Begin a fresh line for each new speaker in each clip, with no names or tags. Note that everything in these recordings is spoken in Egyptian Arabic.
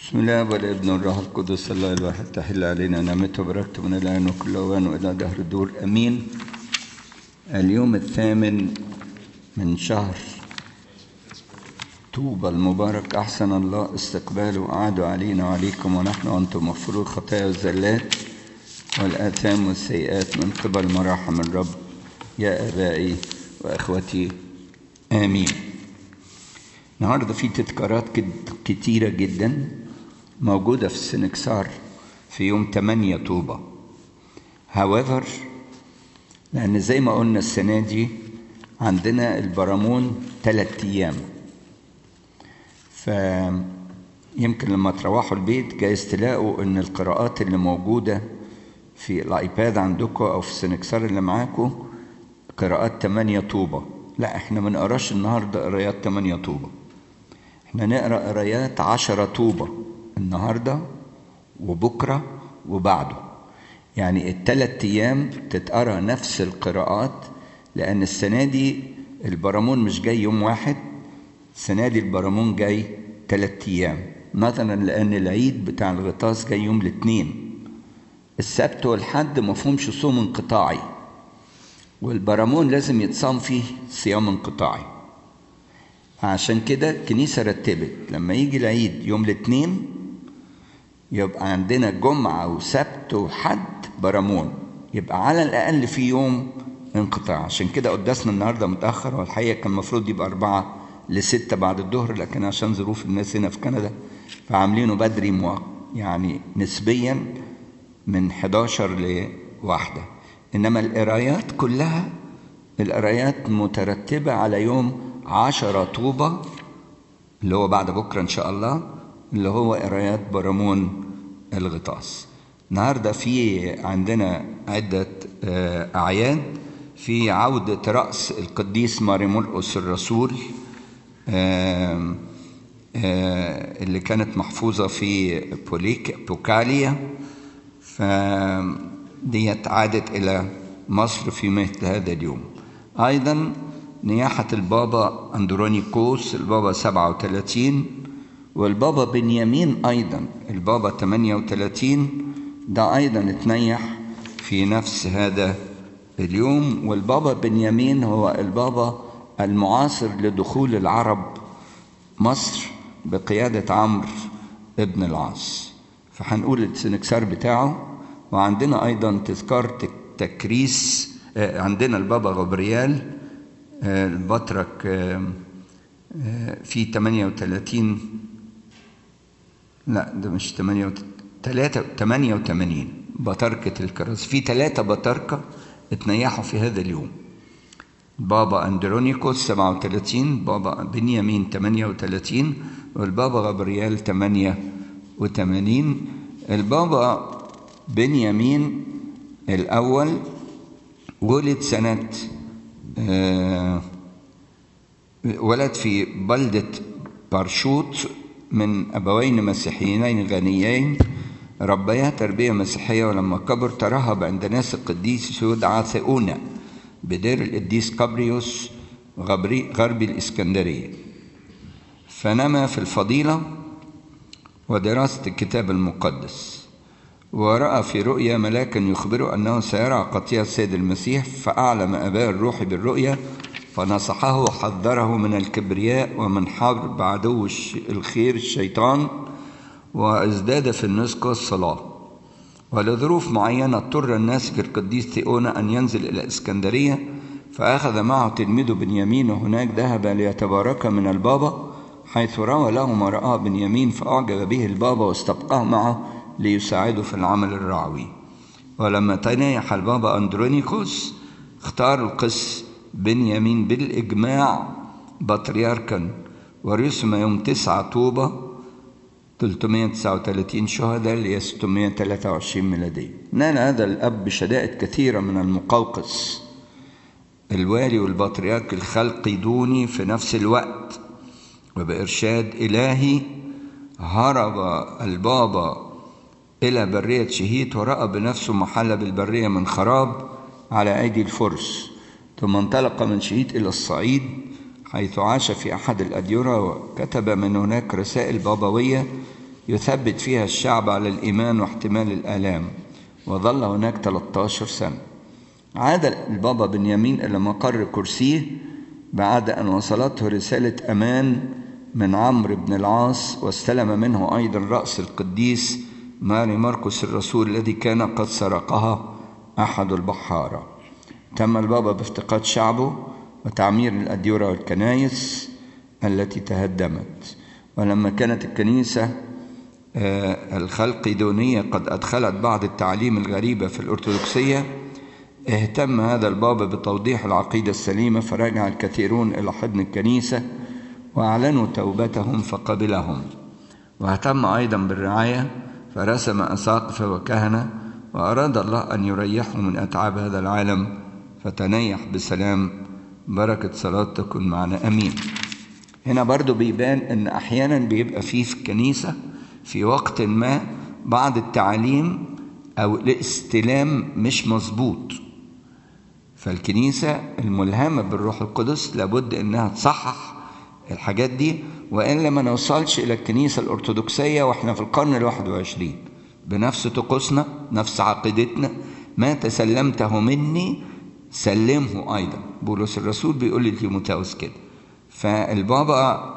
بسم الله والابن والروح القدس الله الواحد تحل علينا نعمته وبركته من الآن وكل أوان وإلى دهر الدور أمين اليوم الثامن من شهر طوبى المبارك أحسن الله استقباله وأعاد علينا وعليكم ونحن وأنتم مغفورو الخطايا والزلات والآثام والسيئات من قبل مراحم الرب يا آبائي وأخوتي آمين النهارده في تذكارات كتيرة جدا موجودة في السنكسار في يوم 8 طوبة however لأن زي ما قلنا السنة دي عندنا البرامون ثلاث أيام فيمكن لما تروحوا البيت جايز تلاقوا إن القراءات اللي موجودة في الآيباد عندكم أو في السنكسار اللي معاكم قراءات 8 طوبة لا احنا ما نقراش النهارده قرايات 8 طوبة احنا نقرا قرايات 10 طوبة النهارده وبكره وبعده يعني الثلاث ايام تتقرا نفس القراءات لان السنه دي البرامون مش جاي يوم واحد السنه دي البرامون جاي ثلاث ايام نظرا لان العيد بتاع الغطاس جاي يوم الاثنين السبت والحد مفهومش صوم انقطاعي والبرامون لازم يتصام فيه صيام انقطاعي عشان كده الكنيسة رتبت لما يجي العيد يوم الاثنين يبقى عندنا جمعة وسبت وحد برامون يبقى على الأقل في يوم انقطاع عشان كده قداسنا النهاردة متأخر والحقيقة كان المفروض يبقى أربعة لستة بعد الظهر لكن عشان ظروف الناس هنا في كندا فعاملينه بدري مو يعني نسبيا من 11 لواحدة إنما القرايات كلها القرايات مترتبة على يوم عشرة طوبة اللي هو بعد بكرة إن شاء الله اللي هو قرايات برامون الغطاس النهاردة في عندنا عدة أعياد في عودة رأس القديس ماري مرقس الرسول اللي كانت محفوظة في بوليك بوكاليا فديت عادت إلى مصر في مثل هذا اليوم أيضا نياحة البابا أندرونيكوس البابا 37 والبابا بنيامين أيضا البابا 38 ده أيضا اتنيح في نفس هذا اليوم والبابا بنيامين هو البابا المعاصر لدخول العرب مصر بقيادة عمرو ابن العاص فهنقول السنكسار بتاعه وعندنا أيضا تذكار تكريس عندنا البابا غبريال البطرك في 38 لا ده مش 88 بطركة الكرز في ثلاثة بطركة اتنيحوا في هذا اليوم بابا أندرونيكوس 37 بابا بنيامين 38 والبابا غبريال 88 البابا بنيامين الأول ولد سنة ولد في بلدة بارشوت من أبوين مسيحيين غنيين ربيا تربية مسيحية ولما كبر ترهب عند ناس القديس يدعى ثؤونة بدير القديس قبريوس غربي الإسكندرية فنما في الفضيلة ودراسة الكتاب المقدس ورأى في رؤيا ملاكا يخبره أنه سيرى قطيع السيد المسيح فأعلم أباه الروحي بالرؤيا فنصحه وحذره من الكبرياء ومن حرب عدو الخير الشيطان وازداد في النسك والصلاة ولظروف معينة اضطر الناسك القديس ثيونا أن ينزل إلى اسكندرية فأخذ معه تلميذه بنيامين وهناك ذهب ليتبارك من البابا حيث روى له ما رآه بنيامين فأعجب به البابا واستبقاه معه ليساعده في العمل الرعوي ولما تنيح البابا أندرونيكوس اختار القس بنيامين بالإجماع بطريركا ورسم يوم تسعة طوبة 339 شهداء ل 623 ميلادية نال هذا الأب بشدائد كثيرة من المقوقس الوالي والبطريرك الخلقي دوني في نفس الوقت وبإرشاد إلهي هرب البابا إلى برية شهيت ورأى بنفسه محل بالبرية من خراب على أيدي الفرس ثم انطلق من شهيت إلى الصعيد حيث عاش في أحد الأديرة وكتب من هناك رسائل بابوية يثبت فيها الشعب على الإيمان واحتمال الآلام وظل هناك 13 سنة عاد البابا بنيامين إلى مقر كرسيه بعد أن وصلته رسالة أمان من عمرو بن العاص واستلم منه أيضا رأس القديس ماري مرقس الرسول الذي كان قد سرقها أحد البحارة تم البابا بافتقاد شعبه وتعمير الأديرة والكنائس التي تهدمت ولما كانت الكنيسة الخلقيدونية قد أدخلت بعض التعليم الغريبة في الأرثوذكسية اهتم هذا البابا بتوضيح العقيدة السليمة فرجع الكثيرون إلى حضن الكنيسة وأعلنوا توبتهم فقبلهم واهتم أيضا بالرعاية فرسم أساقفة وكهنة وأراد الله أن يريحهم من أتعاب هذا العالم فتنيح بسلام بركة صلاة تكن معنا أمين هنا برضو بيبان أن أحيانا بيبقى فيه في الكنيسة في وقت ما بعض التعاليم أو الاستلام مش مظبوط فالكنيسة الملهمة بالروح القدس لابد أنها تصحح الحاجات دي وإلا ما نوصلش إلى الكنيسة الأرثوذكسية وإحنا في القرن الواحد وعشرين بنفس طقوسنا نفس عقيدتنا ما تسلمته مني سلمه أيضا بولس الرسول بيقول لتيموتاوس كده فالبابا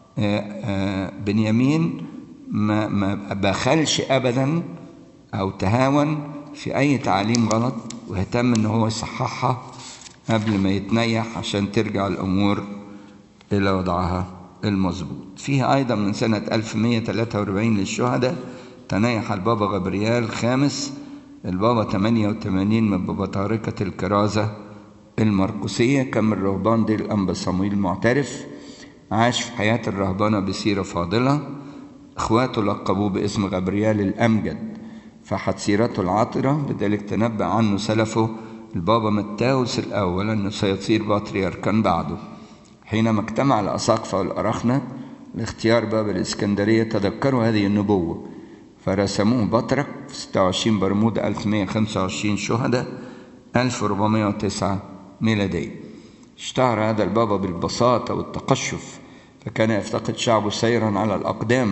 بنيامين ما, ما بخلش أبدا أو تهاون في أي تعليم غلط واهتم إن هو يصححها قبل ما يتنيح عشان ترجع الأمور إلى وضعها المظبوط فيها أيضا من سنة 1143 للشهداء تنيح البابا غبريال الخامس البابا 88 من بطاركة الكرازة المرقسية كم الرهبان دي الأنبا صمويل المعترف عاش في حياة الرهبانة بسيرة فاضلة إخواته لقبوه باسم غبريال الأمجد فحت سيرته العطرة لذلك تنبأ عنه سلفه البابا متاوس الأول أنه سيصير بطريركا بعده حينما اجتمع الأساقفة والأرخنة لاختيار باب الإسكندرية تذكروا هذه النبوة فرسموه بطرك في 26 برمودا 1125 شهداء 1409 ميلادية اشتهر هذا البابا بالبساطة والتقشف فكان يفتقد شعبه سيرا على الأقدام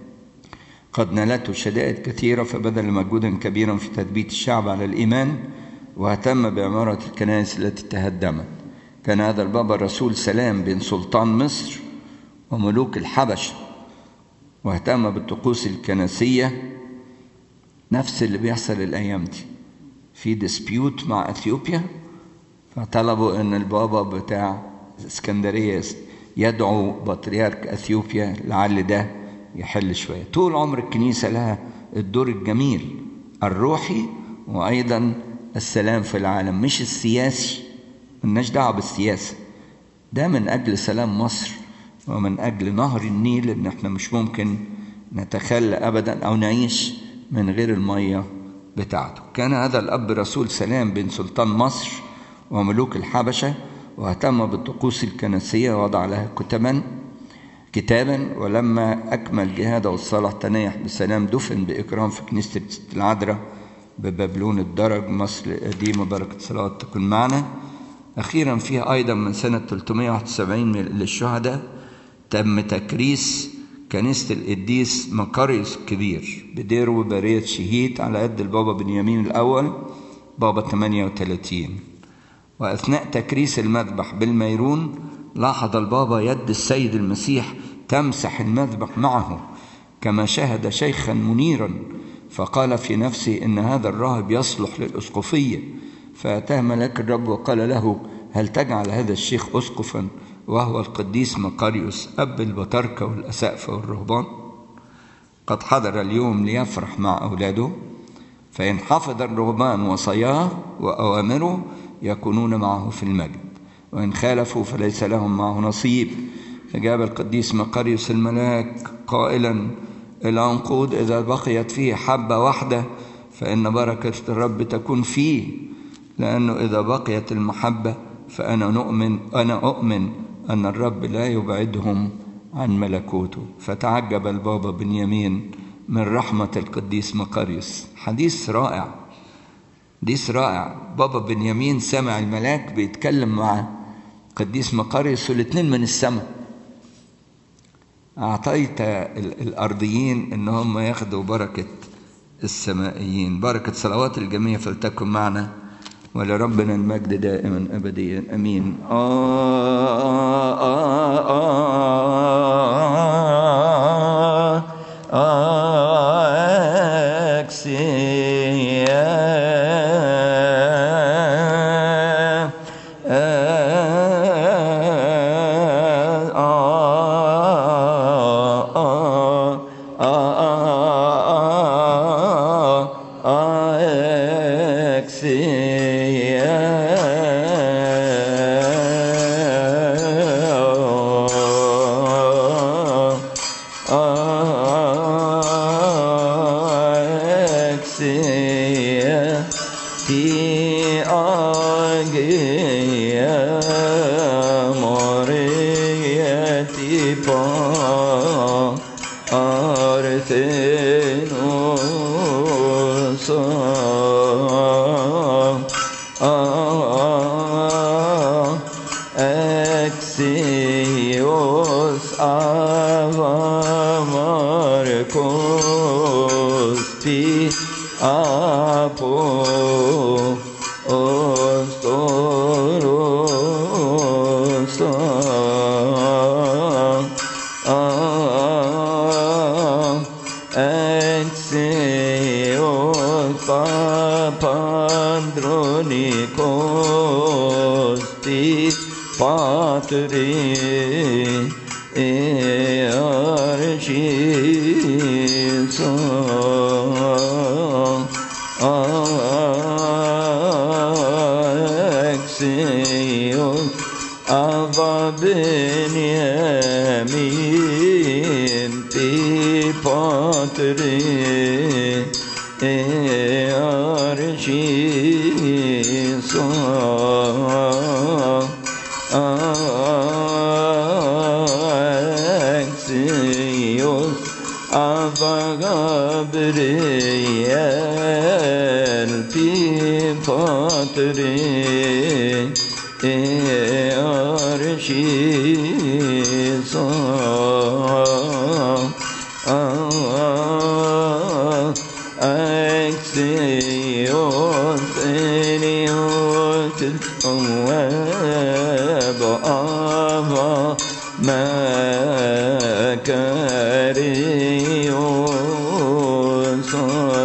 قد نالته شدائد كثيرة فبذل مجهودا كبيرا في تثبيت الشعب على الإيمان واهتم بعمارة الكنائس التي تهدمت كان هذا البابا رسول سلام بين سلطان مصر وملوك الحبشة واهتم بالطقوس الكنسية نفس اللي بيحصل الأيام دي في ديسبيوت مع أثيوبيا فطلبوا أن البابا بتاع اسكندرية يدعو بطريرك أثيوبيا لعل ده يحل شوية طول عمر الكنيسة لها الدور الجميل الروحي وأيضا السلام في العالم مش السياسي ملناش دعوة بالسياسة ده من أجل سلام مصر ومن أجل نهر النيل إن إحنا مش ممكن نتخلى أبدا أو نعيش من غير المية بتاعته كان هذا الأب رسول سلام بين سلطان مصر وملوك الحبشة واهتم بالطقوس الكنسية ووضع لها كتبا كتابا ولما أكمل جهاده والصلاة تنيح بسلام دفن بإكرام في كنيسة العذراء ببابلون الدرج مصر القديمة بركة صلاة تكون معنا أخيرا فيها أيضا من سنة 371 للشهداء تم تكريس كنيسة القديس مقاريوس الكبير بدير وبرية شهيد على يد البابا بنيامين الأول بابا 38 وأثناء تكريس المذبح بالميرون لاحظ البابا يد السيد المسيح تمسح المذبح معه كما شاهد شيخا منيرا فقال في نفسه إن هذا الراهب يصلح للأسقفية فأتاه ملاك الرب وقال له هل تجعل هذا الشيخ أسقفا وهو القديس مقاريوس أب البطاركة والأسقفة والرهبان قد حضر اليوم ليفرح مع أولاده فإن حفظ الرهبان وصاياه وأوامره يكونون معه في المجد وإن خالفوا فليس لهم معه نصيب فجاب القديس مقاريوس الملاك قائلا العنقود إذا بقيت فيه حبة واحدة فإن بركة الرب تكون فيه لأنه إذا بقيت المحبة فأنا نؤمن أنا أؤمن أن الرب لا يبعدهم عن ملكوته فتعجب البابا بنيامين من رحمة القديس مقاريوس حديث رائع حديث رائع بابا بنيامين سمع الملاك بيتكلم مع قديس مقاريوس والاثنين من السماء أعطيت الأرضيين إن هم ياخدوا بركة السمائيين بركة صلوات الجميع فلتكن معنا ولربنا المجد دائما أبديا أمين آه آه آه آه أكسيا Axios ava Marcos pi apo ostoros Axios papandronikos ti patri archiso Axios ava Benjamin pi patri archiso Axios ava Gabriel pi patri archiso Axios Eliot Web Ava